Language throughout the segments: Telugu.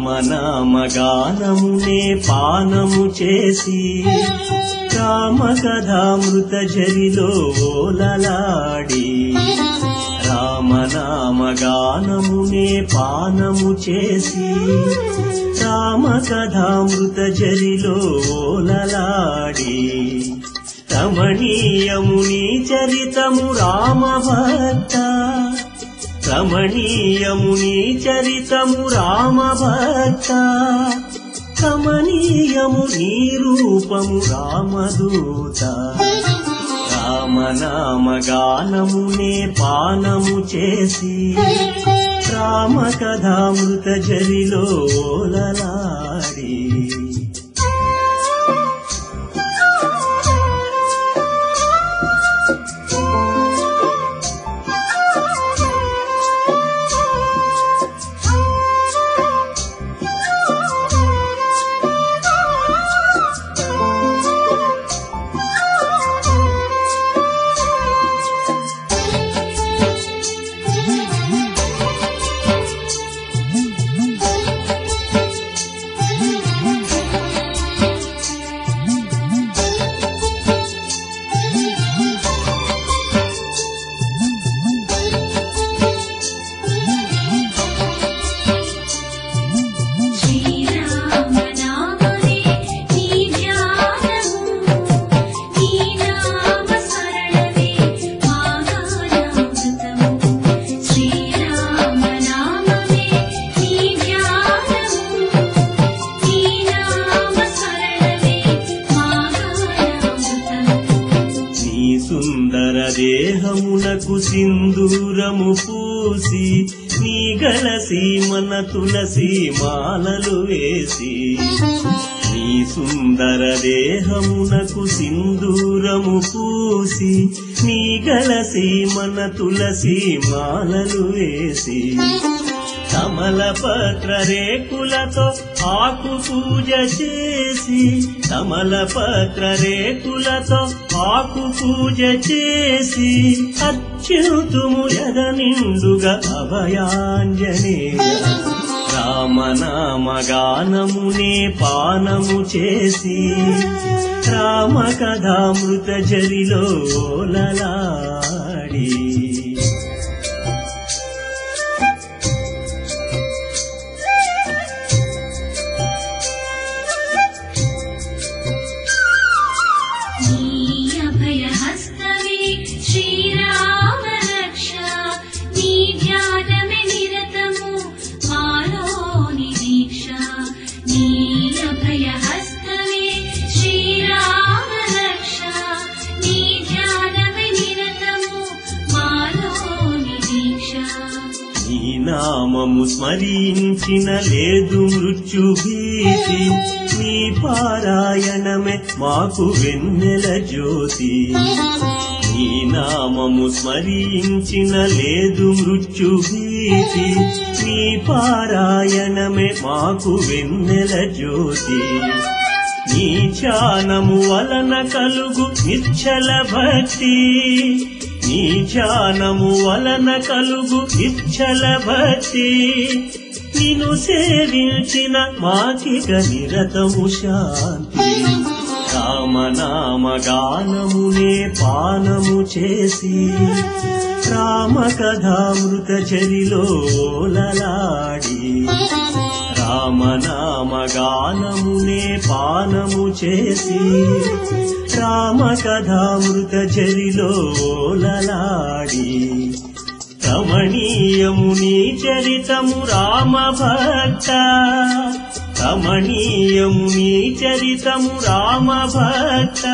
రామనామగానమునే పానము చేసి రామకథామృత జరిలో ఓలలాడి రామనామగానమునే పానము చేసి రామకథామృత జరిలో ఓలలాడి రమణీయముని చరితము రామభక్త రమణీయముని చరితము రామభక్త కమనీయము నీ రూపము రామదూత రామనామగానమునే పానము చేసి రామకథామృత జరిలో ఓలలాడి శ్రీరామనామమే నీ ధ్యానము నీ నామ స్మరణమే మాగానామృతము శ్రీరామనామమే నీ ధ్యానము నీ నామ స్మరణమే మాగానామృతము నీ సుందర దేహమునకు సింధూరము పూసి నీ గలసి మన తులసి మాలలు వేసి నీ సుందర దేహమునకు సింధూరము పూసి నీ గలసి మన తులసి మాలలు వేసి కమల పత్ర రేకులతో ఆకు పూజ చేసి కమల పత్ర రేకులతో ఆకు పూజ చేసి అత్యుతుము ఎద నిండుగా అభయాంజనేయ రామనామగానమునే పానము చేసి రామకథామృత జరిలో ఓలలాడి నీ అభయహస్తమే శ్రీరామ రక్ష నీ ధ్యానమే నిరతము మాలో నిరీక్ష నీ అభయహస్తమే శ్రీరామ రక్ష నీ ధ్యానమే నిరతము మాలో నిరీక్ష నీ నామము స్మరించిన లేదు మృత్యు భీతి నీ పారాయణమే మాకు వెన్నెల జ్యోతి నీ నామము స్మరించిన లేదు మృత్యు భీతి నీ పారాయణమే మాకు వెన్నెల జ్యోతి నీ ధ్యానము వలన కలుగు నిశ్చల భక్తి నీ ధ్యానము వలన కలుగు నిశ్చల భక్తి నిన్ను సేవించిన మాకిక నిరతము శాంతి రామనామగానమునే పానము చేసి రామకథామృత చరిలో ఓలలాడి రామనామగానమునే పానము చేసి రామకథామృత జరిలో ఓలలాడి రమణీయముని చరితము రామభక్త రమణీయముని చరితము రామభక్త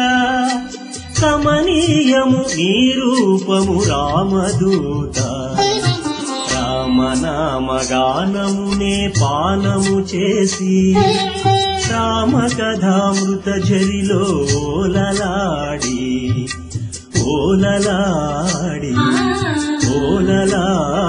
కమనీయము నీ రూపము రామదూత రామనామగానమునే పానము చేసి రామకథామృత జరిలో ఓలలాడి ఓలలాడి ఓలలాడి